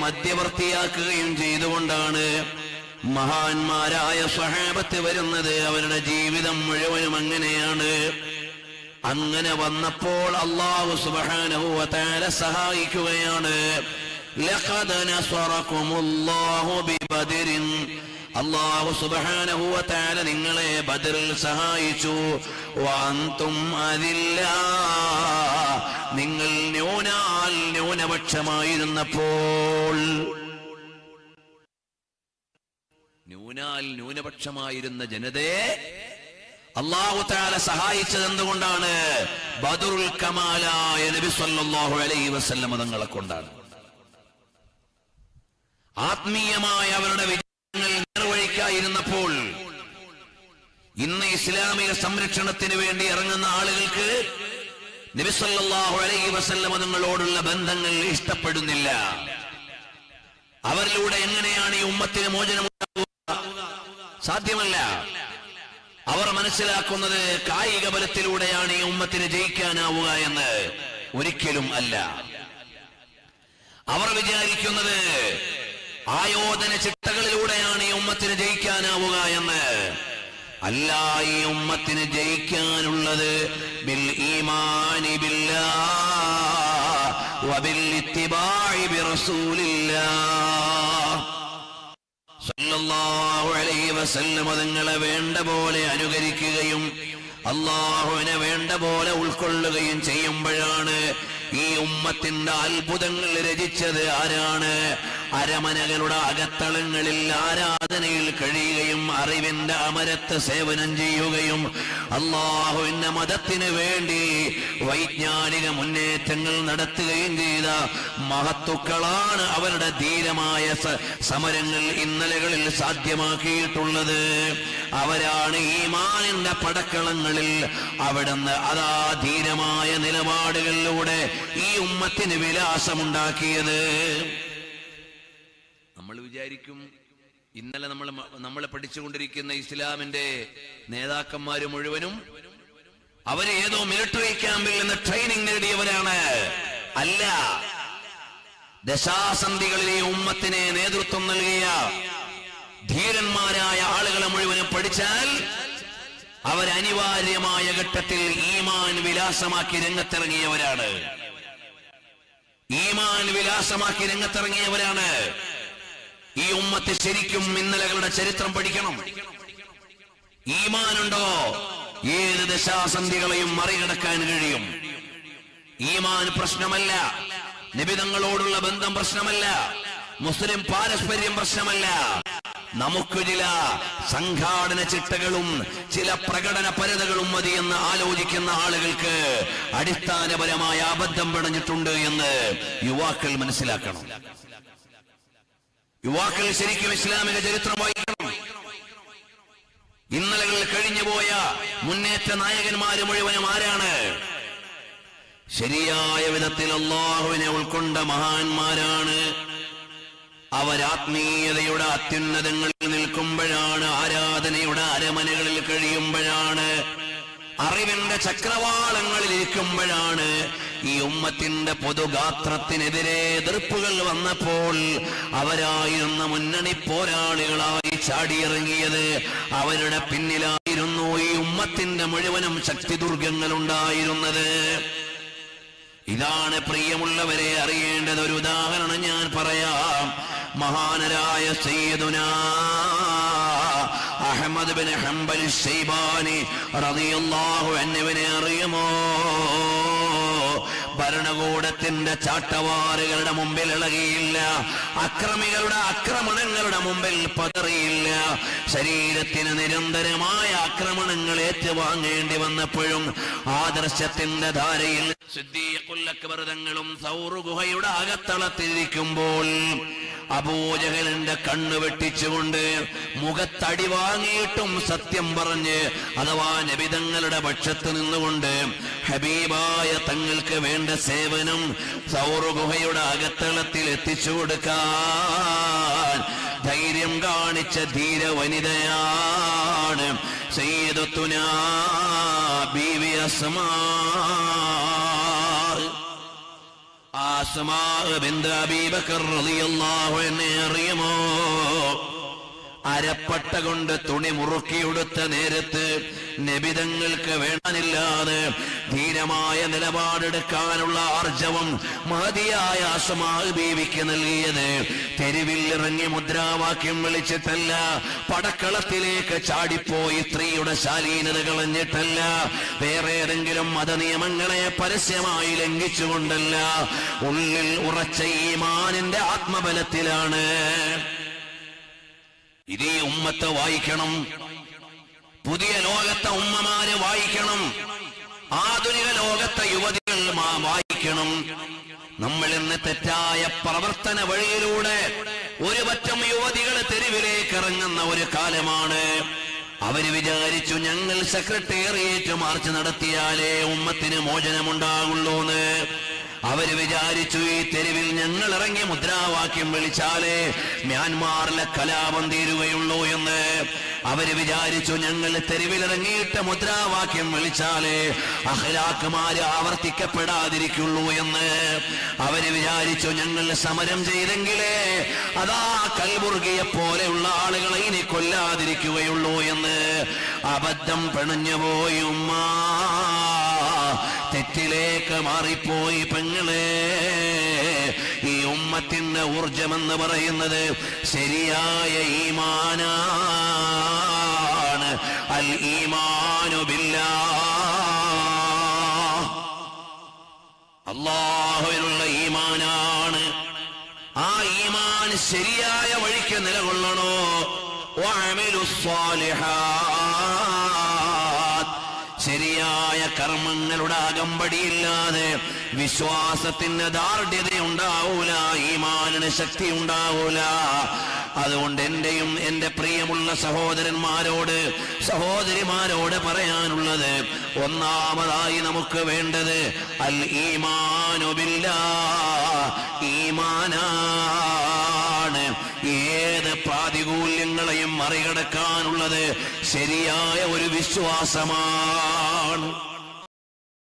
മധ്യവർത്തിയാക്കുകയും ചെയ്തുകൊണ്ടാണ് മഹാന്മാരായ സ്വഹാബത്ത് വരുന്നത് അവരുടെ ജീവിതം മുഴുവനും അങ്ങനെയാണ് അങ്ങനെ വന്നപ്പോൾ അള്ളാഹു സുബ്ഹാനഹു വതആല സഹായിക്കുകയാണ് ലഖദ് നസറകുമുല്ലാഹു ബിബദരിൻ അള്ളാഹു സുബ്ഹാനഹു വതആല നിങ്ങളെ ബദറിൽ സഹായിച്ചു വഅൻതും അതില്ലാ നിങ്ങൾ ന്യൂനാൽ ന്യൂനപക്ഷമായിരുന്നപ്പോൾ ന്യൂനാൽ ന്യൂനപക്ഷമായിരുന്ന ജനതയെ അള്ളാഹു താല സഹായിച്ചത് എന്തുകൊണ്ടാണ് ബദറുൽ കമാലായ നബി സല്ലല്ലാഹു അലൈഹി വസല്ലം തങ്ങളെ കൊണ്ടാണ് ആത്മീയമായ അവരുടെ വിജയങ്ങൾ നിർവഹിക്കായിരുന്നപ്പോൾ ഇന്ന് ഇസ്ലാമിക സംരക്ഷണത്തിന് വേണ്ടി ഇറങ്ങുന്ന ആളുകൾക്ക് നബി സല്ലല്ലാഹു അലൈഹി വസല്ലം തങ്ങളോടുള്ള ബന്ധങ്ങൾ ഇഷ്ടപ്പെടുന്നില്ല അവരിലൂടെ എങ്ങനെയാണ് ഈ ഉമ്മത്തിന് മോചനമുണ്ടാവുക സാധ്യമല്ല അവർ മനസ്സിലാക്കുന്നത് കായിക ബലത്തിലൂടെയാണ് ഈ ഉമ്മത്തിന് ജയിക്കാനാവുക എന്ന് ഒരിക്കലും അല്ല അവർ വിചാരിക്കുന്നത് ആയോധന ചിട്ടകളിലൂടെയാണ് ഈ ഉമ്മത്തിന് ജയിക്കാനാവുക എന്ന് അല്ല ഈ ഉമ്മത്തിന് ജയിക്കാനുള്ളത് ബിൽ ഈമാനി ബില്ലാ വബിൽ ഇത്തിബാഇ ബിറസൂലില്ലാ സല്ലല്ലാഹു അലൈഹി വസല്ലം അതുങ്ങളെ വേണ്ട പോലെ അനുകരിക്കുകയും അള്ളാഹുവിനെ വേണ്ട പോലെ ഉൾക്കൊള്ളുകയും ചെയ്യുമ്പോഴാണ് ഈ ഉമ്മത്തിന്റെ അത്ഭുതങ്ങൾ രചിച്ചത് ആരാണ് അരമനകളുടെ അകത്തളങ്ങളിൽ ആരാധനയിൽ കഴിയുകയും അറിവിന്റെ അമരത്ത് സേവനം ചെയ്യുകയും അള്ളാഹുവിന്റെ മതത്തിന് വേണ്ടി വൈജ്ഞാനിക മുന്നേറ്റങ്ങൾ നടത്തുകയും ചെയ്ത മഹത്തുക്കളാണ് അവരുടെ ധീരമായ സ- സമരങ്ങൾ ഇന്നലകളിൽ സാധ്യമാക്കിയിട്ടുള്ളത് അവരാണ് ഈമാനിന്റെ പടക്കളങ്ങളിൽ അവിടുന്ന് അതാ ധീരമായ നിലപാടുകളിലൂടെ ഈ ഉമ്മത്തിന് വിലാസമുണ്ടാക്കിയത് നമ്മൾ വിചാരിക്കും ഇന്നലെ നമ്മൾ നമ്മളെ പഠിച്ചുകൊണ്ടിരിക്കുന്ന ഇസ്ലാമിന്റെ നേതാക്കന്മാര് മുഴുവനും അവര് ഏതോ മിലിറ്ററി ക്യാമ്പിൽ നിന്ന് ട്രെയിനിങ് നേടിയവരാണ് അല്ല ദശാസന്ധികളിൽ ഈ ഉമ്മത്തിന് നേതൃത്വം നൽകിയ ധീരന്മാരായ ആളുകളെ മുഴുവനും പഠിച്ചാൽ അവർ അനിവാര്യമായ ഘട്ടത്തിൽ ഈമാൻ വിലാസമാക്കി രംഗത്തിറങ്ങിയവരാണ് ഈമാൻ വിലാസമാക്കി രംഗത്തിറങ്ങിയവരാണ് ഈ ഉമ്മത്ത് ശരിക്കും ഇന്നലകളുടെ ചരിത്രം പഠിക്കണം ഈമാനുണ്ടോ ഏത് ദശാസന്ധികളെയും മറികടക്കാൻ കഴിയും ഈമാൻ പ്രശ്നമല്ല നിബിതങ്ങളോടുള്ള ബന്ധം പ്രശ്നമല്ല മുസ്ലിം പാരസ്പര്യം പ്രശ്നമല്ല നമുക്ക് ചില സംഘാടന ചിട്ടകളും ചില പ്രകടന പരതകളും മതി എന്ന് ആലോചിക്കുന്ന ആളുകൾക്ക് അടിസ്ഥാനപരമായ അബദ്ധം പിടഞ്ഞിട്ടുണ്ട് എന്ന് യുവാക്കൾ മനസ്സിലാക്കണം യുവാക്കൾ ശരിക്കും ഇസ്ലാമിക ചരിത്രം വായിക്കണം ഇന്നലകളിൽ കഴിഞ്ഞുപോയ മുന്നേറ്റ നായകന്മാര് മുഴുവനും ആരാണ് ശരിയായ വിധത്തിൽ അള്ളാഹുവിനെ ഉൾക്കൊണ്ട മഹാന്മാരാണ് അവരാത്മീയതയുടെ അത്യുന്നതങ്ങളിൽ നിൽക്കുമ്പോഴാണ് ആരാധനയുടെ അരമനകളിൽ കഴിയുമ്പോഴാണ് അറിവിന്റെ ചക്രവാളങ്ങളിൽ ഇരിക്കുമ്പോഴാണ് ഈ ഉമ്മത്തിന്റെ പൊതുഗാത്രത്തിനെതിരെ എതിർപ്പുകൾ വന്നപ്പോൾ അവരായിരുന്ന മുന്നണി പോരാളികളായി ചാടിയിറങ്ങിയത് അവരുടെ പിന്നിലായിരുന്നു ഈ ഉമ്മത്തിന്റെ മുഴുവനും ശക്തി ദുർഗങ്ങൾ ഉണ്ടായിരുന്നത് ഇതാണ് പ്രിയമുള്ളവരെ അറിയേണ്ടത് ഒരു ഉദാഹരണം ഞാൻ പറയാം മഹാനരായ സയ്യിദുന അഹമ്മദ് ബിൻ ഹംബൽ ഷൈബാനി റളിയല്ലാഹു അൻഹുവിനെ അറിയുമോ ഭരണകൂടത്തിന്റെ ചാട്ടവാറുകളുടെ മുമ്പിൽ ഇളകിയില്ല അക്രമികളുടെ ആക്രമണങ്ങളുടെ മുമ്പിൽ പതറിയില്ല ശരീരത്തിന് നിരന്തരമായ ആക്രമണങ്ങൾ ഏറ്റുവാങ്ങേണ്ടി വന്നപ്പോഴും ആദർശത്തിന്റെ ധാരയിൽ തങ്ങളും സൗറു ഗുഹയുടെ അകത്തളത്തിരിക്കുമ്പോൾ അബൂജഹലിന്റെ കണ്ണ് വെട്ടിച്ചുകൊണ്ട് മുഖത്തടി വാങ്ങിയിട്ടും സത്യം പറഞ്ഞ് അഥവാ നബിതങ്ങളുടെ പക്ഷത്ത് നിന്നുകൊണ്ട് ഹബീബായ തങ്ങൾക്ക് വേണ്ട സേവനം സൗറു ഗുഹയുടെ അകത്തളത്തിൽ എത്തിച്ചു കൊടുക്കാൻ ധൈര്യം കാണിച്ച ധീര വനിതയാണ് സയ്യിദത്തുന ബീവി അസ്മാ ആസ്മാ ബിന്ത് അബീബക്കർ റളിയല്ലാഹു അൻഹ അറിയുമോ അരപ്പട്ട കൊണ്ട് തുണി മുറുക്കിയെടുത്ത നേരത്ത് നബിതങ്ങൾക്ക് വേണനില്ലാതെ ധീരമായ നിലപാടെടുക്കാനുള്ള ആർജവം മഹതിയായ അസമാ ബീവിക്ക് നൽകിയത് തെരുവിൽ ഇറങ്ങി മുദ്രാവാക്യം വിളിച്ചിട്ടല്ല പടക്കളത്തിലേക്ക് ചാടിപ്പോയി സ്ത്രീയുടെ ശാലീനത കളഞ്ഞിട്ടല്ല വേറെ ഏതെങ്കിലും മതനിയമങ്ങളെ പരസ്യമായി ലംഘിച്ചുകൊണ്ടല്ല ഉള്ളിൽ ഉറച്ച ഈമാനിന്റെ ആത്മബലത്തിലാണ് ഇതേ ഉമ്മത്ത് വായിക്കണം പുതിയ ലോകത്തെ ഉമ്മമാര് വായിക്കണം ആധുനിക ലോകത്തെ യുവതികൾ മാ- വായിക്കണം നമ്മൾ ഇന്ന് തെറ്റായ പ്രവർത്തന വഴിയിലൂടെ ഒരു പറ്റം യുവതികൾ തെരുവിലേക്ക് ഇറങ്ങുന്ന ഒരു കാലമാണ് അവര് വിചാരിച്ചു ഞങ്ങൾ സെക്രട്ടേറിയറ്റ് മാർച്ച് നടത്തിയാലേ ഉമ്മത്തിന് മോചനമുണ്ടാകുള്ളൂന്ന് അവര് വിചാരിച്ചു ഈ തെരുവിൽ ഞങ്ങൾ ഇറങ്ങി മുദ്രാവാക്യം വിളിച്ചാലേ മ്യാൻമാറിലെ കലാപം തീരുകയുള്ളൂ എന്ന് അവര് വിചാരിച്ചു ഞങ്ങൾ തെരുവിലിറങ്ങിയിട്ട് മുദ്രാവാക്യം വിളിച്ചാലേ അഹ്ലാക്കുമാര് ആവർത്തിക്കപ്പെടാതിരിക്കുള്ളൂ എന്ന് അവര് വിചാരിച്ചു ഞങ്ങൾ സമരം ചെയ്തെങ്കിലേ അതാ കൽബുർഗിയെ പോലെയുള്ള ആളുകളെ ഇനി കൊല്ലാതിരിക്കുകയുള്ളൂ എന്ന് അബദ്ധം പിണഞ്ഞുപോയി ഉമ്മ തെറ്റിലേക്ക് മാറിപ്പോയി പെങ്ങളെ ഈ ഉമ്മത്തിന്റെ ഊർജമെന്ന് പറയുന്നത് ശരിയായ ഈമാനാണ് അൽ ഈമാനു ബില്ലാ അള്ളാഹുവിനുള്ള ഈമാനാണ് ആ ഈമാൻ ശരിയായ വഴിക്ക് നിലകൊള്ളണോ വഅമിലു സ്വാലിഹാത്ത്. ശരിയായ കർമ്മങ്ങളുടെ അകമ്പടിയില്ലാതെ വിശ്വാസത്തിന് ദാർഢ്യത ഉണ്ടാവൂല ഈമാനിന് ശക്തി ഉണ്ടാവൂല അതുകൊണ്ട് എന്റെയും എന്റെ പ്രിയമുള്ള സഹോദരന്മാരോട് സഹോദരിമാരോട് പറയാനുള്ളത് ഒന്നാമതായി നമുക്ക് വേണ്ടത് അൽ ഈമാനുബില്ല ഈമാനാണ് ഏത് പ്രാതികൂല്യങ്ങളെയും മറികടക്കാനുള്ളത് ശരിയായ ഒരു വിശ്വാസമാണ്